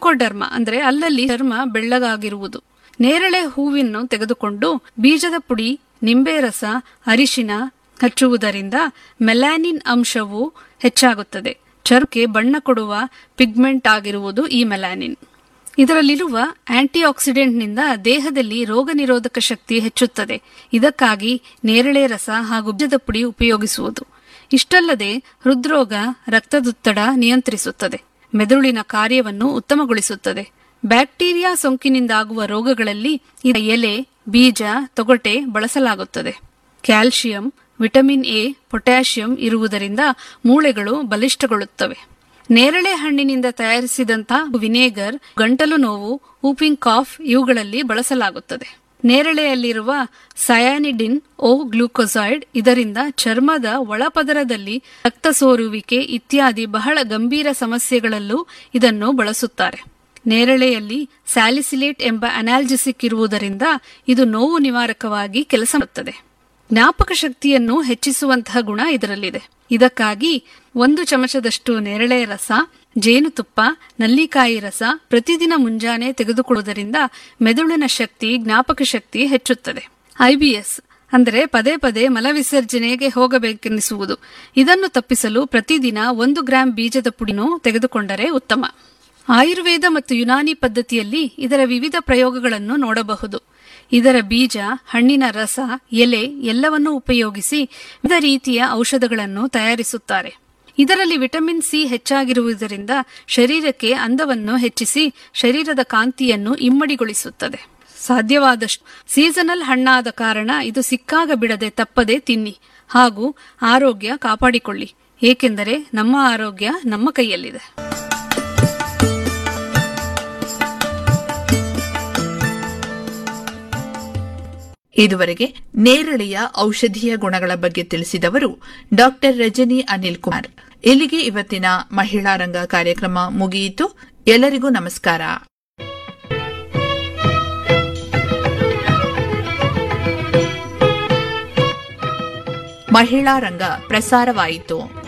Trichoderma ಅಂದ್ರೆ ಅಲ್ಲಲ್ಲಿ ಚರ್ಮ ಬೆಳ್ಳಗಾಗಿರುವುದು ನೇರಳೆ ಹೂವಿನ ತೆಗೆದುಕೊಂಡು ಬೀಜದ ಪುಡಿ ನಿಂಬೆ ರಸ ಅರಿಶಿನ ಹಚ್ಚುವುದರಿಂದ ಮೆಲಾನಿನ್ ಅಂಶವು ಹೆಚ್ಚಾಗುತ್ತದೆ ಚರ್ಮಕ್ಕೆ ಬಣ್ಣ ಕೊಡುವ ಪಿಗ್ಮೆಂಟ್ ಆಗಿರುವುದು ಈ ಮೆಲಾನಿನ್ ಇದರಲ್ಲಿರುವ ಆಂಟಿ ಆಕ್ಸಿಡೆಂಟ್ನಿಂದ ದೇಹದಲ್ಲಿ ರೋಗ ನಿರೋಧಕ ಶಕ್ತಿ ಹೆಚ್ಚುತ್ತದೆ ಇದಕ್ಕಾಗಿ ನೇರಳೆ ರಸ ಹಾಗೂ ಬೀಜದ ಪುಡಿ ಉಪಯೋಗಿಸುವುದು ಇಷ್ಟಲ್ಲದೆ ಹೃದ್ರೋಗ ರಕ್ತದೊತ್ತಡ ನಿಯಂತ್ರಿಸುತ್ತದೆ ಮೆದುಳಿನ ಕಾರ್ಯವನ್ನು ಉತ್ತಮಗೊಳಿಸುತ್ತದೆ ಬ್ಯಾಕ್ಟೀರಿಯಾ ಸೋಂಕಿನಿಂದಾಗುವ ರೋಗಗಳಲ್ಲಿ ಇದರ ಎಲೆ ಬೀಜ ತೊಗಟೆ ಬಳಸಲಾಗುತ್ತದೆ ಕ್ಯಾಲ್ಸಿಯಂ ವಿಟಮಿನ್ ಎ ಪೊಟ್ಯಾಷಿಯಂ ಇರುವುದರಿಂದ ಮೂಳೆಗಳು ಬಲಿಷ್ಠಗೊಳ್ಳುತ್ತವೆ ನೇರಳೆ ಹಣ್ಣಿನಿಂದ ತಯಾರಿಸಿದಂತಹ ವಿನೇಗರ್ ಗಂಟಲು ನೋವು ಊಪಿಂಗ್ ಕಾಫ್ ಇವುಗಳಲ್ಲಿ ಬಳಸಲಾಗುತ್ತದೆ ನೇರಳೆಯಲ್ಲಿರುವ ಸಯಾನಿಡಿನ್ ಓ ಗ್ಲೂಕೋಸೈಡ್ ಇದರಿಂದ ಚರ್ಮದ ಒಳಪದರದಲ್ಲಿ ರಕ್ತ ಸೋರುವಿಕೆ ಇತ್ಯಾದಿ ಬಹಳ ಗಂಭೀರ ಸಮಸ್ಯೆಗಳಲ್ಲೂ ಇದನ್ನು ಬಳಸುತ್ತಾರೆ ನೇರಳೆಯಲ್ಲಿ ಸ್ಯಾಲಿಸಿಲೇಟ್ ಎಂಬ ಅನಾಲ್ಜಿಸಿಕ್ ಇರುವುದರಿಂದ ಇದು ನೋವು ನಿವಾರಕವಾಗಿ ಕೆಲಸ ಮಾಡುತ್ತದೆ ಜ್ಞಾಪಕ ಶಕ್ತಿಯನ್ನು ಹೆಚ್ಚಿಸುವಂತಹ ಗುಣ ಇದರಲ್ಲಿದೆ ಇದಕ್ಕಾಗಿ ಒಂದು ಚಮಚದಷ್ಟು ನೇರಳೆ ರಸ ಜೇನುತುಪ್ಪ ನಲ್ಲಿಕಾಯಿ ರಸ ಪ್ರತಿದಿನ ಮುಂಜಾನೆ ತೆಗೆದುಕೊಳ್ಳುವುದರಿಂದ ಮೆದುಳಿನ ಶಕ್ತಿ ಜ್ಞಾಪಕ ಶಕ್ತಿ ಹೆಚ್ಚುತ್ತದೆ ಐಬಿಎಸ್ ಅಂದರೆ ಪದೇ ಪದೇ ಮಲವಿಸರ್ಜನೆಗೆ ಹೋಗಬೇಕೆನ್ನಿಸುವುದು ಇದನ್ನು ತಪ್ಪಿಸಲು ಪ್ರತಿದಿನ ಒಂದು ಗ್ರಾಂ ಬೀಜದ ಪುಡಿನೂ ತೆಗೆದುಕೊಂಡರೆ ಉತ್ತಮ ಆಯುರ್ವೇದ ಮತ್ತು ಯುನಾನಿ ಪದ್ಧತಿಯಲ್ಲಿ ಇದರ ವಿವಿಧ ಪ್ರಯೋಗಗಳನ್ನು ನೋಡಬಹುದು ಇದರ ಬೀಜ ಹಣ್ಣಿನ ರಸ ಎಲೆ ಎಲ್ಲವನ್ನೂ ಉಪಯೋಗಿಸಿ ವಿವಿಧ ರೀತಿಯ ಔಷಧಗಳನ್ನು ತಯಾರಿಸುತ್ತಾರೆ ಇದರಲ್ಲಿ ವಿಟಮಿನ್ ಸಿ ಹೆಚ್ಚಾಗಿರುವುದರಿಂದ ಶರೀರಕ್ಕೆ ಅಂದವನ್ನು ಹೆಚ್ಚಿಸಿ ಶರೀರದ ಕಾಂತಿಯನ್ನು ಇಮ್ಮಡಿಗೊಳಿಸುತ್ತದೆ ಸಾಧ್ಯವಾದಷ್ಟು ಸೀಸನಲ್ ಹಣ್ಣಾದ ಕಾರಣ ಇದು ಸಿಕ್ಕಾಗ ಬಿಡದೆ ತಪ್ಪದೆ ತಿನ್ನಿ ಹಾಗೂ ಆರೋಗ್ಯ ಕಾಪಾಡಿಕೊಳ್ಳಿ ಏಕೆಂದರೆ ನಮ್ಮ ಆರೋಗ್ಯ ನಮ್ಮ ಕೈಯಲ್ಲಿದೆ ಇದುವರೆಗೆ ನೇರಳೆಯ ಔಷಧೀಯ ಗುಣಗಳ ಬಗ್ಗೆ ತಿಳಿಸಿದವರು ಡಾಕ್ಟರ್ ರಜನಿ ಅನಿಲ್ ಕುಮಾರ್ ಇಲ್ಲಿಗೆ ಇವತ್ತಿನ ಮಹಿಳಾ ರಂಗ ಕಾರ್ಯಕ್ರಮ ಮುಗಿಯಿತು ಎಲ್ಲರಿಗೂ ನಮಸ್ಕಾರ ಮಹಿಳಾ ರಂಗ ಪ್ರಸಾರವಾಯಿತು